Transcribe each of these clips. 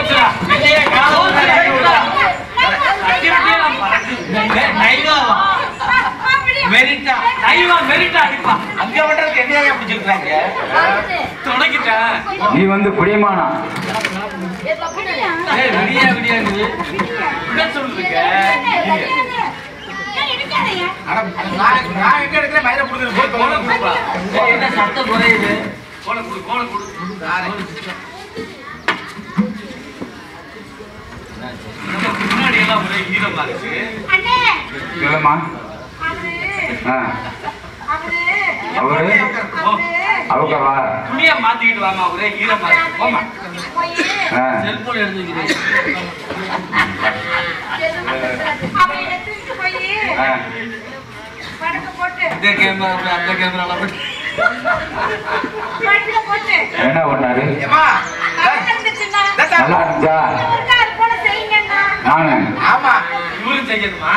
போச்சுடா. ஐயா, காலை விட்டு தட்டி விடுடா. தட்டி விட்டே நான் பறந்து- மெ- நைவாவா? மெரிட்டா. நைவா, மெரிட்டா அடிப்பா. அங்க பண்றதுக்கு என்னையா பிடிச்சிருக்காங்க தொடங்கிட்டேன். நீ வந்து புடியமானா ஏய், விடியா, விடியாங்குது. என்ன சொல்றீங்க? நான் எங்க எடுக்கிறேன் மயிரை கொடுக்குறது போய் கோலை கொடுப்பா. ஏய், என்ன சத்தம் குறையுது? கோலை கொடு, கோலை கொடு. நம்ம முன்னாடி எல்லாம் ஒரே ஈரமா இருக்கு. இல்லம்மா ஆ அவரு அவக்கவா துணியை மாத்திக்கிட்டு வாமா ஒரே ஈரமா இருக்கு போமா ஆ செல்போன் எடுத்துக்கிறேன் ஆ இந்த கேமரா விட அந்த கேமரா விட என்ன பண்ணாரு ஏமா நல்லா இருந்துச்சா நானு ஆமா இவரும் செய்யணுமா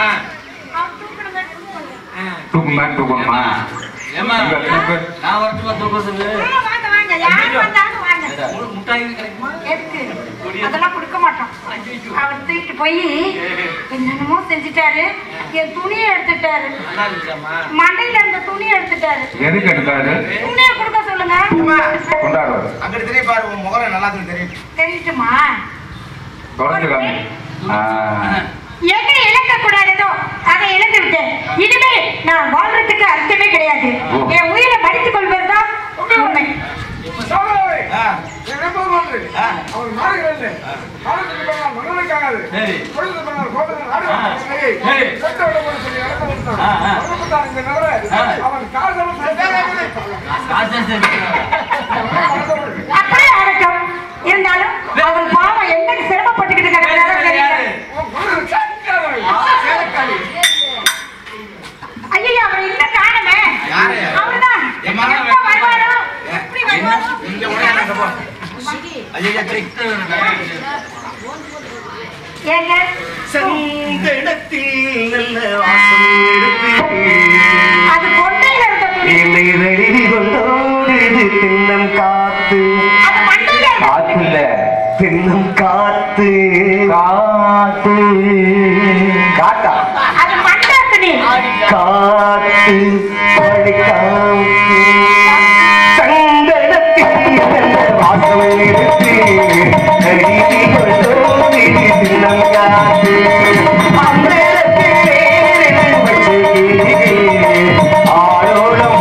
ஆ. தூக்கு மேல தூக்கணுமா ஏம்மா, இங்க தூக்கு. நான் வரட்டுமா தூக்கத்துக்கு வாங்க வாங்க யார் வந்தாலும் வாங்க உங்களுக்கு முட்டாய் கிடைக்குமா எதுக்கு அதெல்லாம் கொடுக்க மாட்டோம் அவர் தூக்கிட்டு போய் என்னென்னமோ செஞ்சுட்டாரு என் துணியை எடுத்துட்டாரு நல்லா இருந்துச்சாம்மா மண்டையில இருந்த துணியை எடுத்துட்டாரு எதுக்கு எடுத்தாரு துணியை கொடுக்க சொல்லுங்க கொண்டாடுவாரு அங்க தெரிய பாரு உன் முகம் நல்லா தெரியும் தெரிஞ்சுமா குழந்தைக்காமி ஆ எங்க இழக்க கூடாதோ அதை இழந்து விட்டேன் இனிமே நான் வாழ்றதுக்கு அர்த்தமே கிடையாது ஓ. என் உயிரை மடித்துக் கொள்வதுதான் உண்மை ஆ. ஆ. சரி ராஜா சரி அப்படியே ஆகட்டும் இருந்தாலும் அவர் பாவம் என்ன சிரமப்பட்டுக்கிட்டு கிடக்கிறாரோ தெரியல ஐயோ அவர் இன்னும் காணுமே யாரு? அவர்தான் ஏம்மா? எப்ப வருவாரோ எப்படி வருவாரோ இங்க உடனே அங்க போ. ஐயா, சரி. ஏங்க சங்கடத்தில் நல்ல வாசம் எடுத்து அது கொண்டையில இருக்க துணி என்னை நழுவி கொண்டோடுது தென்னம் காத்து அது மண்டையில இருக்க காத்து இல்ல தென்னம் காத்து காத்து காட்டா அது மண்டை துணி காத்து படி காத்து சங்கடத்தில் நல்ல வாசம் எடுத்து நழுவி கொண்டோடுது தென்னம் காத்து அம்பலத்தில் வேரில் வச்சு ஆரோடம்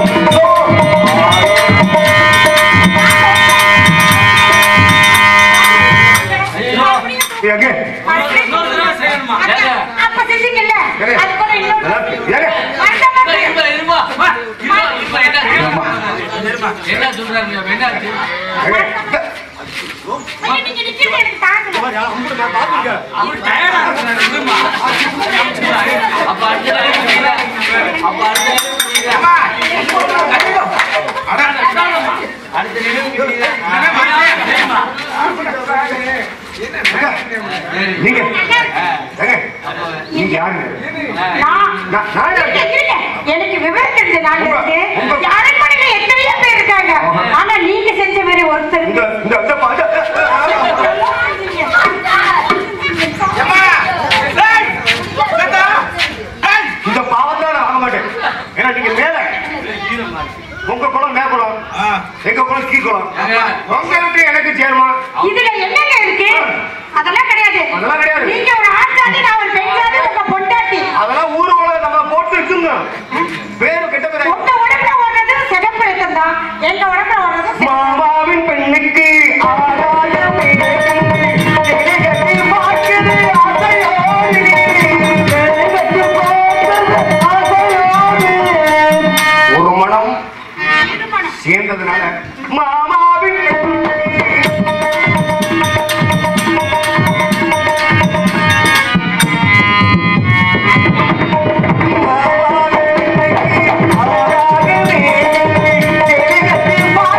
ஐயோ எங்க இன்னொரு தடவை செய்யணுமா ஏங்க அப்ப செஞ்சீங்கல்ல அது கூட இன்னொரு ஏங்க மண்டை மட்டும் இருப்பா, இருப்பா, வா, இருப்பா, இருப்பா, என்ன என்ன சொல்றாங்க என்ன ஆச்சு? ஐயோ, நீங்க நிக்கிறது எனக்கு தாங்கல அவர் டயர்டா இருக்கிறாரு, விடுமா. அப்ப அடுத்த தடவை முடியல. அப்ப அடுத்த தடவை முடியல. ஏம்மா, ஐயோ. அட, இந்தாங்கம்மா. அடுத்த நினைவு முடியல. சரிம்மா. சரி. நீங்க ஆ, ஏங்க அப்ப, நீங்க யாருங்க ஆ, நான் நான் நான் யாரு? இருங்க, இருங்க. எனக்கு விவரம் தெரிஞ்ச நாள்ல உங்க- இருந்து உங்க- அரண்மனையில எத்தனையோ பேர் இருக்காங்க ஆனா நீங்க செஞ்ச மாதிரி ஒருத்தர் இந்த இந்த இந்த பாட்டு ஏம்மா, ஏய், கேட்டா? ஏய், இந்த பாவம் தான் நான் வாங்க மாட்டேன் ஏன்னா நீங்க மேல ஈரமா இருக்கு. உங்க குளம் மே குளம் ஆ. எங்க குளம் கீ குளம் ஏங்க, உங்களுக்கு எனக்கு சேருமா இதுல என்னங்க இருக்கு அதெல்லாம் கிடையாது அதெல்லாம் கிடையாது. நீங்க ஒரு ஆண் ஜாதி நான் ஒரு பெண் ஜாதி உங்க பொண்டாட்டி அதெல்லாம் ஊரு குளம் நம்ம போட்டு இருக்குங்க பேரு கெட்ட பேரு உங்க உடம்புல ஓடுறது சிகப்பு ரத்தம் தான் எங்க உடம்புல ஓடுறது சிவப்பு. மாமாவின் பெண்ணுக்கு ஆராயம் ஜெகத்தில் பார்க்குது ஆசையோடு ஜெகத்தில் பார்க்குது ஆசையோடு ஒரு மனம் திருமணம். சேர்ந்ததுனால மாமாவின் பெண்ணுக்கு மாமாவின் பெண்ணுக்கு ஆராயமே ஜெகத்தில் பார்க்குது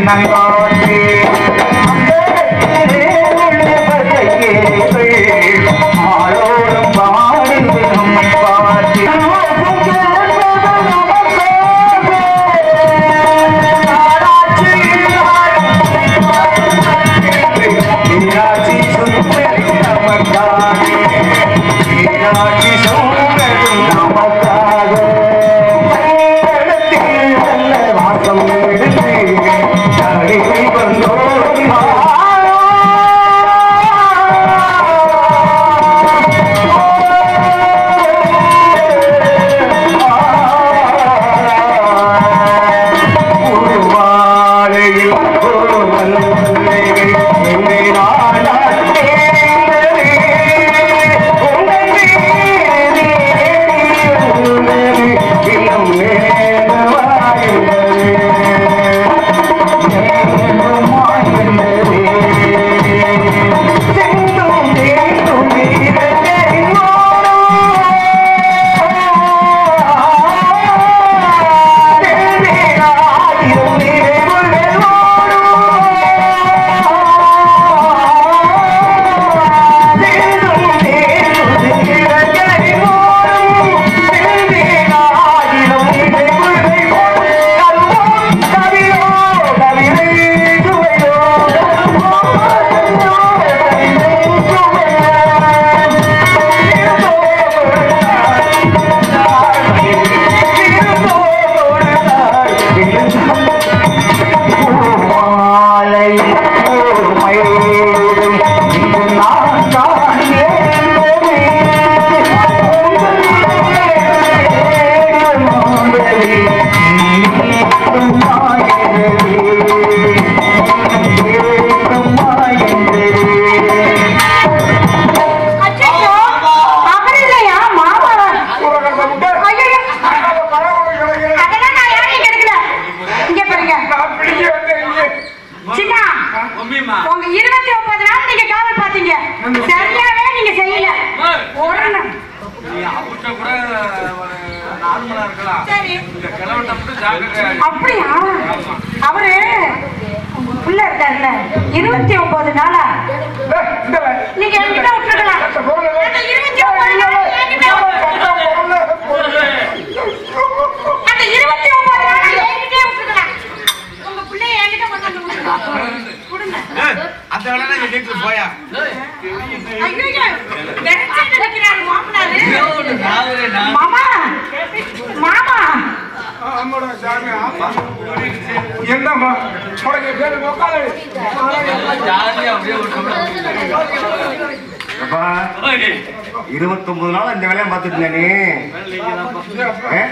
அச்சச்சோ, அவர் இல்லையா, மாமா. ஐயையோ, அதெல்லாம் நான் யாரையும் கெடுக்கல. இங்க பாருங்க. சின்னா, உண்மையுமா உங்க இருபத்தி ஒன்பது நாள் நீங்க காவல் பார்த்தீங்க சரியாவே நீங்க செய்யல ஒரு நாள். நீ அவர்கிட்ட கூட நார்மலா இருக்கலாம் சரி இந்த கிழவன்ட்ட மட்டும் ஜாக்கிரதையா இரு. அப்படியா அவரு உங்க புள்ள இருக்காருல்ல இருபத்தி ஒன்பது நாளா நீங்க என்கிட்ட விட்டுருக்கலாம் அந்த இருபத்தி ஒன்பது நாளா என்கிட்ட அந்த இருபத்தி ஒன்பது நாளா என்கிட்டே விட்டுருக்கலாம் உங்க பிள்ளைய என்கிட்ட கொண்டு வந்து கொடுங்க. கொடுங்க அந்த வேலை வீட்டுக்கு போயா ஐயோ வெறச்சிட்டு நிக்கிறாரு மாமனாரு நாவலே நான் மாமா மாமா என்னம்மா உனக்கு பேரு உட்காரு ஜாலியா அப்படியே விட்டுறோம். அப்பா ஓய், இருபத்தொன்பது நாள் இந்த வேலையை பார்த்துட்டு நீ ஏ?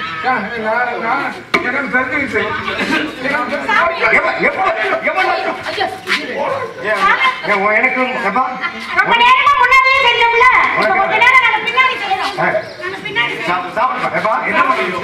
எனக்கு தெரிஞ்சுக்கிச்சு எப்ப- எப்ப- எப்ப நடக்கும்? ஏன், ஏன், உன் எனக்கு எப்பா ரொம்ப நேரமா முன்னாடியே செஞ்சோம்ல இப்ப கொஞ்ச நேரம் நாங்க பின்னாடி செய்யறோம் ஏ, நாங்க பின்னாடி செய்யறோம் சாப்பிடு, சாப்பிடுப்பா. எப்பா என்ன பண்ணுறீங்க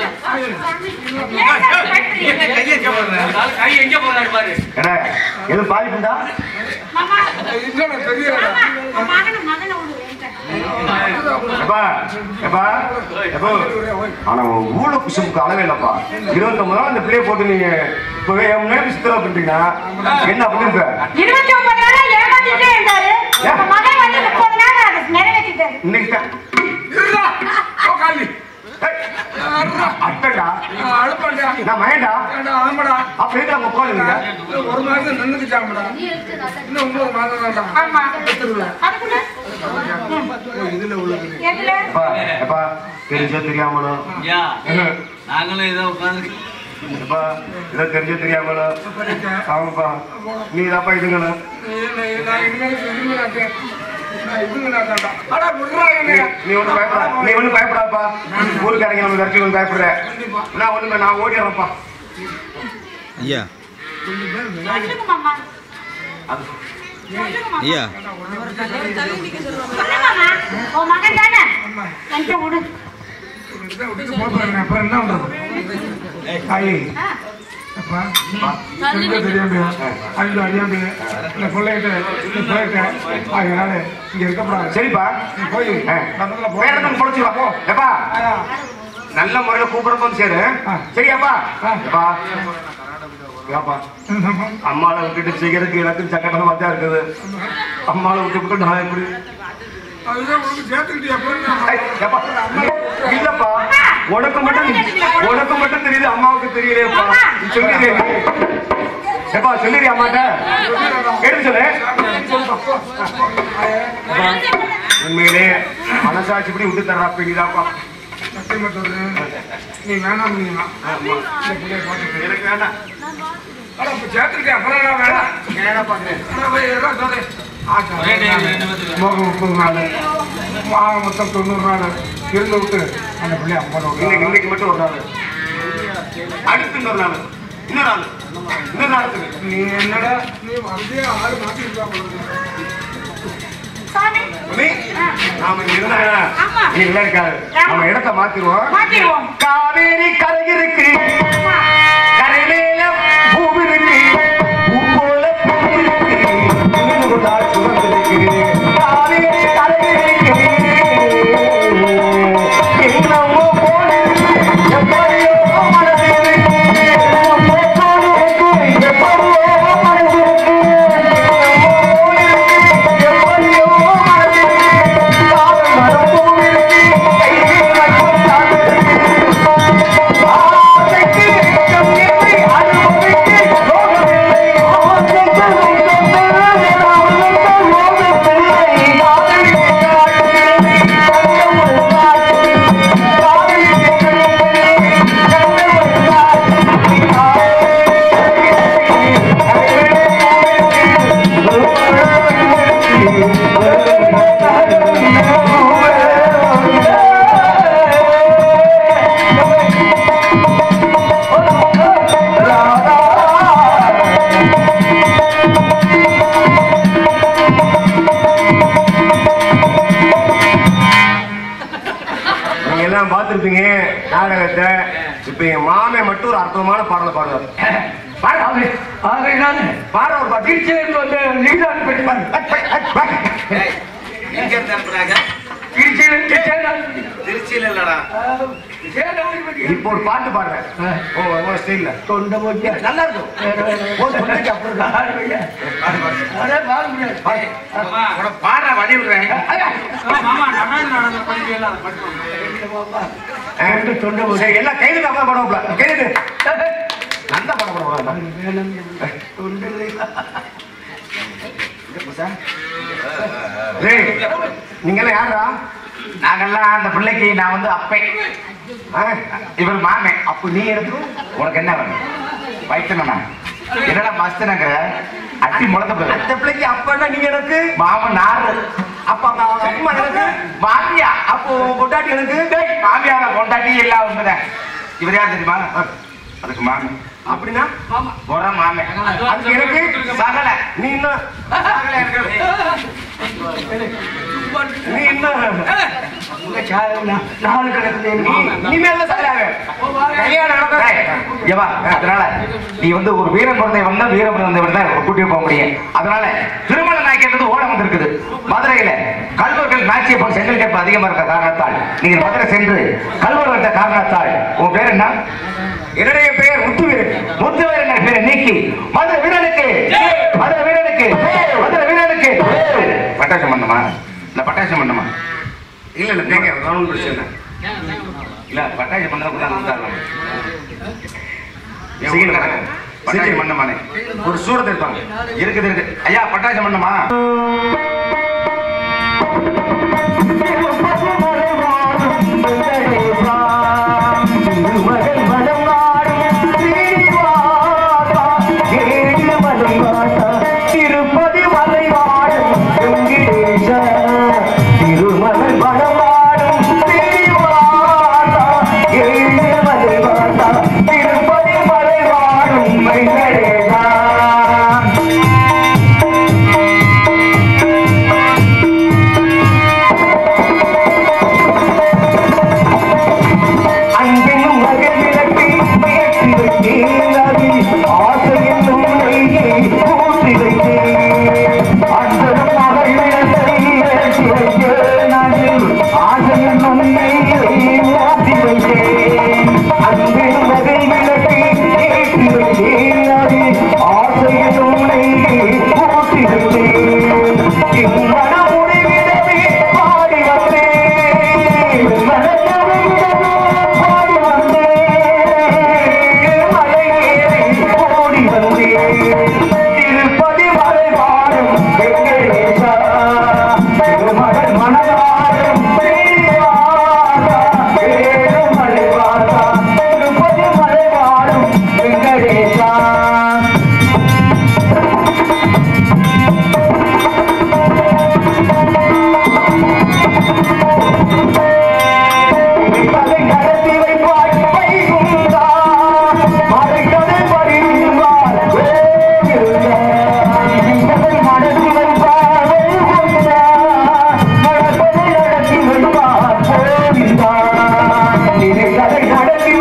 ஏன் சார் பயப்படுறீங்க? கையை போடுறேன் அந்த ஆளு கை எங்க போறாரு பாரு ஏடா, எதுவும் பாதிப்புண்டா மாமா இன்னும் தெரியல மாமா மகனை மகனை விடு என்கிட்ட. எப்பா எப்பா எப்போ ஆனா உன் ஊழ குசுமுக்கு அளவே இல்லப்பா இருபத்தொன்பது நாள் இந்த பிள்ளைய போட்டு நீங்க இப்பவே என் முன்னாடி சித்திரா பண்றீங்கன்னா என்ன அப்படின்னு இருபத்தி ஒன்பது நாளா ஏமாத்திட்டே இருந்தாரு உங்க மகன் வந்து முப்பது நாள் அதை நிறைவேற்றிட்டாரு இன்னைக்கு தான் இருடா உட்காந்து ஏய், அட்டடா அழுப்பாண்டியா நான் மயண்டா ஆமாடா அப்ப எதுக்கு அங்க உட்காந்துங்க ஒரு மாசம் நின்றுச்சாமடா இன்னும் ஒன்பது மாதம் வேண்டாம் ஆமா அதுக்குள்ள இதுல உள்ளது எதுல எப்பா எப்பா தெரிஞ்சோ தெரியாமலோ ஐயா நாங்களும் ஏதோ உட்காந்து எப்பா ஏதோ தெரிஞ்சோ தெரியாமலோ ஆமாப்பா நீ தாப்பா இதுங்கண்ணா நான் இனிமேல் இதுங்க நாட்டேன் நான் இதுங்க நாட்டாண்டா அடா விடுறா என்னைய நீ ஒன்றும் பயப்படா நீ ஒன்றும் பயப்படாப்பா ஊருக்காரங்க நம்ம வரைக்கும் ஒன்றும் பயப்படுற நான் ஒண்ணுமே நான் ஓடிடுறேன்ப்பா ஐயா சொல்லுங்க மாமா சொல்லுங்க மாமா ஐயா சொல்லு மாமா உன் மகன் தானே என்கிட்ட விடு இதை விட்டுட்டு போறேன் அப்புறம் என்ன பண்றது தாயி ஆ, அப்பா சொல்ல தெரியாம அஞ்சு அறியாம இந்த பிள்ளைகிட்ட இந்த பிள்ளைகிட்ட அதனால இங்க இருக்கக்கூடாது சரிப்பா நீ போய் ஆ. பக்கத்துல போ வேற இடத்துல பொழைச்சிக்கலாம் போ எப்பா நல்ல முறையில கூப்பிட போது சரி ஆ. சரியாப்பா ஆ. எப்பா ஏப்பா அம்மாவை விட்டுட்டு செய்யறதுக்கு எனக்கு சக்கரமா தான் இருக்குது அம்மாவை விட்டு விட்டு நான் எப்படி அதுதான் உனக்கு சேர்த்துக்கிட்டியா போய் ஐய், ஏப்பா, இல்லப்பா உனக்கு மட்டும் உனக்கு மட்டும் தெரியுது அம்மாவுக்கு தெரியலையேப்பா நீ சொல்லிடு ஏப்பா சொல்லிடு அம்மாட்ட எடுத்து சொல்லு உண்மையிலே மனசாட்சி இப்படி விட்டு தர்றா பிடிதாப்பா சத்தியமா சொல்றேன் நீ வேணாம் நீங்க இந்த பிள்ளைய பார்த்துட்டு எனக்கு வேண்டாம் அட இப்ப சேர்த்துக்கிட்டே அப்புறம் என்ன வேணாம் ஏன்னா பாக்குறேன் அட போய் ஏதோ சொல்றேன் ஆச்சா. ஒரே டைம் ரெண்டு பேத்துக்கு. மோகம் முப்பது நாள் ஆக மொத்தம் தொண்ணூறு நாள் இருந்து விட்டு அந்த பிள்ளைய அம்மா இன்னைக்கு இன்னைக்கு மட்டும் ஒரு நாள் அடுத்து இன்னொரு நாள் இன்னொரு நாள் இன்னொரு நாள் நீ என்னடா நீ அப்படியே ஆறு மாத்தி இருக்கா சாமி உண்மை? நாம இங்க இருந்தா ஆமா. நீ இல்ல இருக்காது நம்ம இடத்த மாத்திருவோம் மாத்திடுவோம் காவேரி கரை இருக்கு கரை மேல பூமி இருக்கு பூ போல பூமி இருக்கு நீங்க கொண்டா சுகம் இருக்கு காவேரி கரை இருக்கு என்னமோ போல இருக்கு எப்படியோ மனது இருக்கு என்னமோ போல இருக்கு எப்படியோ மனது இருக்கு என்னமோ போல இருக்கு எப்படியோ மனது இருக்கு காதல் மரம் போல இருக்கு கையில் மட்டும் காதல் இருக்கு ஆசைக்கு வெட்கம் இல்லை, அனுபவிக்கு லோகமில்லை. ஆசைக்கு வெட்கம் இல்லை, அனுபவிக்கு லோகமில்லை. காதலிக்கு காதலில்லை, கண்டம் ஒரு காதலி. காதலிக்கு கண்டம் ஒரு காதலி. நீங்க எல்லாம் பார்த்திருப்பீங்க நாடகத்தை இப்ப என் மாமே மட்டும் ஒரு அற்புதமான பாடலை பாடுவார் பாடு பாட ஒரு பாட்டு எங்க இருந்து அனுப்புறாங்க திருச்சியில இல்லடா இப்போ ஒரு பாட்டு பாடுறேன் ஓ உங்க ஸ்டைல்ல தொண்டை போட்டியா நல்லா இருக்கும் ஓ, தொண்டைக்கு அப்புறம் உன பாடுற வழி விடுறேன் மாமா நடனம் நடந்த படிக்கலாம் அதை படிப்போம் தொண்டை போட்டி சரி, எல்லாம் கைது தான் பாடுவோம்ல கைது நல்லா பாட போடுவோம் நீங்க எல்லாம் யாரா நாங்கெல்லாம் அந்த பிள்ளைக்கு நான் வந்து அப்பே ஆ, இவர் மாமே அப்ப நீ எடுத்து உனக்கு என்ன வேணும் வைத்தனா என்னடா மஸ்தனங்கிற அட்டி முளத்த போகுது அந்த பிள்ளைக்கு அப்பன்னா நீங்க எனக்கு மாமன் நாறு அப்ப அவங்க அவங்க அம்மா எனக்கு மாமியா அப்போ உன் பொண்டாட்டி எனக்கு டேய், மாமியார கொண்டாட்டி எல்லாம் உண்மைதான் இவர் யார் தெரியுமா அதுக்கு மாமி அப்படின்னா ஒரு மாமே அதுக்கு எனக்கு சகல நீ என்ன சகல இருக்கு நீ என்ன நாலு கிடக்குது நீ இனிமேல் தான் சகலாவே கல்யாணம் நடந்தா டேய், இங்க வா. அதனால நீ வந்து ஒரு வீரம் குழந்தை வந்தா வீரம் குழந்தை வந்தா கூட்டிட்டு போக முடியும் அதனால திருமண நாய்க்கிறது ஓடம் வந்திருக்குது மதுரையில கல்வர்கள் நாச்சியப்பன் செங்கல் கேட்பு அதிகமா இருக்க காரணத்தால் நீங்கள் மதுரை சென்று கல்வர் வந்த காரணத்தால் உன் பேர் என்ன என்னுடைய பெயர் முத்துவீரன் முத்துவர் என்ற பேரை நீக்கி மதுரை வீரனுக்கு மதுரை வீரனுக்கு மதுரை வீரனுக்கு பட்டாசம் பண்ணமா இல்ல பட்டாசம் பண்ணமா இல்ல இல்ல தேங்க கவனம் பிரச்சனை இல்ல பட்டாசம் பண்ணா கூட இருந்தாலும் சீக்கிரம். பட்டாசம் பண்ணமானே ஒரு சூரத்தை எடுப்பாங்க இருக்குது இருக்கு ஐயா பட்டாசம் பண்ணமா திருப்பதி மலை வாழும் வெங்கடேச திருமலை மனவாடும் ஸ்ரீவாசா ஏழு மலை வாசா திருப்பதி மலை வாழும் வெங்கடேசா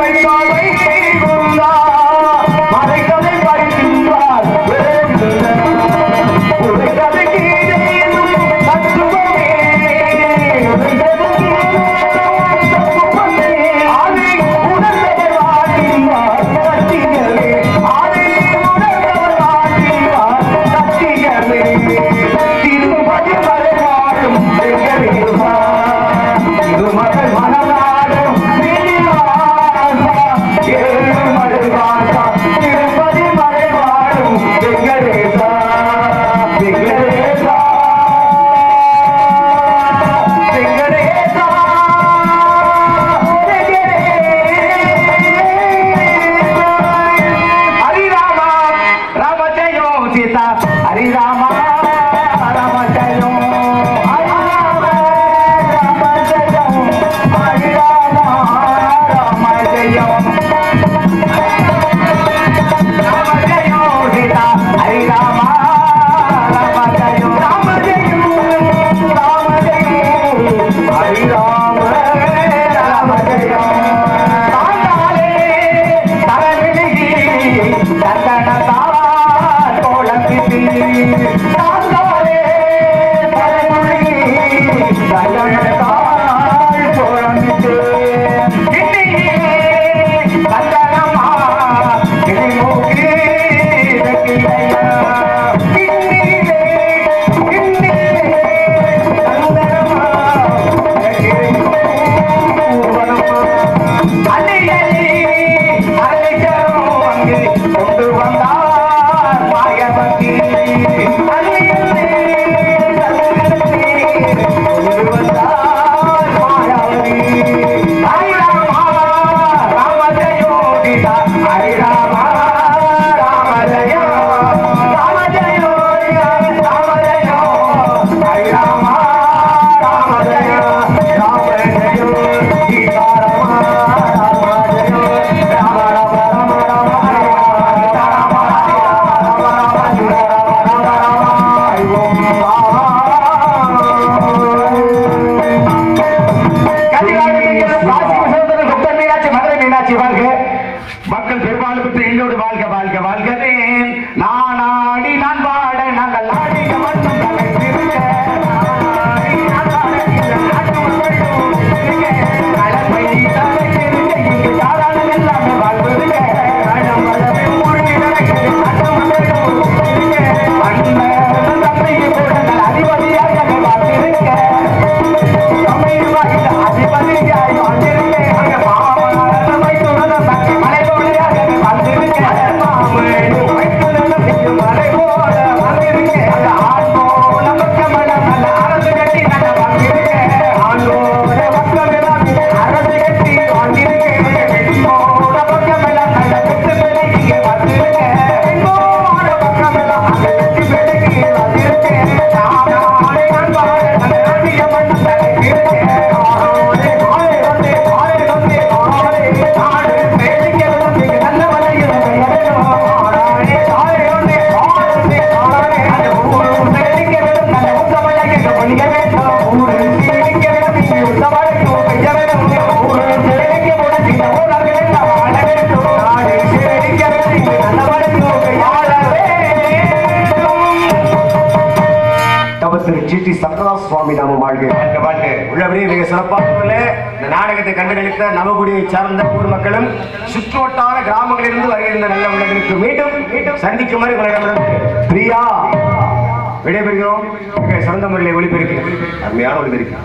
திரு ஜி டி சங்கரா சுவாமி நாம வாழ்க வாழ்க வாழ்க உள்ளபடியே மிக சிறப்பான முறையில் இந்த நாடகத்தை கண்டுகளித்த நவகுடியை சார்ந்த ஊர் மக்களும் சுற்றுவட்டார கிராமங்களிலிருந்து வருகின்ற நல்ல உள்ளங்களுக்கு மீண்டும் மீண்டும் சந்திக்குமாறு உங்களிடமிருந்து பிரியா விடைபெறுகிறோம் மிக சிறந்த முறையில் ஒளிபெருக்கு அருமையான ஒளிபெருக்கு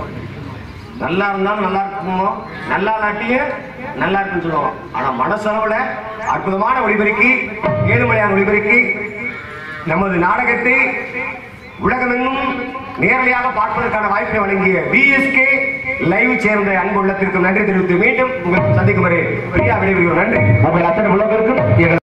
நல்லா இருந்தாலும் நல்லா இருக்குமோ நல்லா இல்லாட்டியும் நல்லா இருக்குன்னு சொல்லுவோம் ஆனா மனசளவுல அற்புதமான ஒளிபெருக்கி ஏழுமலையான ஒளிபெருக்கி நமது நாடகத்தை உலகமெங்கும் நேரடியாக பார்ப்பதற்கான வாய்ப்பை வழங்கிய பிஎஸ்கே லைவ் சேர்ந்த அன்பு உள்ளத்திற்கு நன்றி தெரிவித்து மீண்டும் உங்களை சந்திக்கும் வரை பிரியா விடைபெறுகிறோம் நன்றி உங்கள் அத்தனை உள்ளவர்களுக்கும் எங்கள்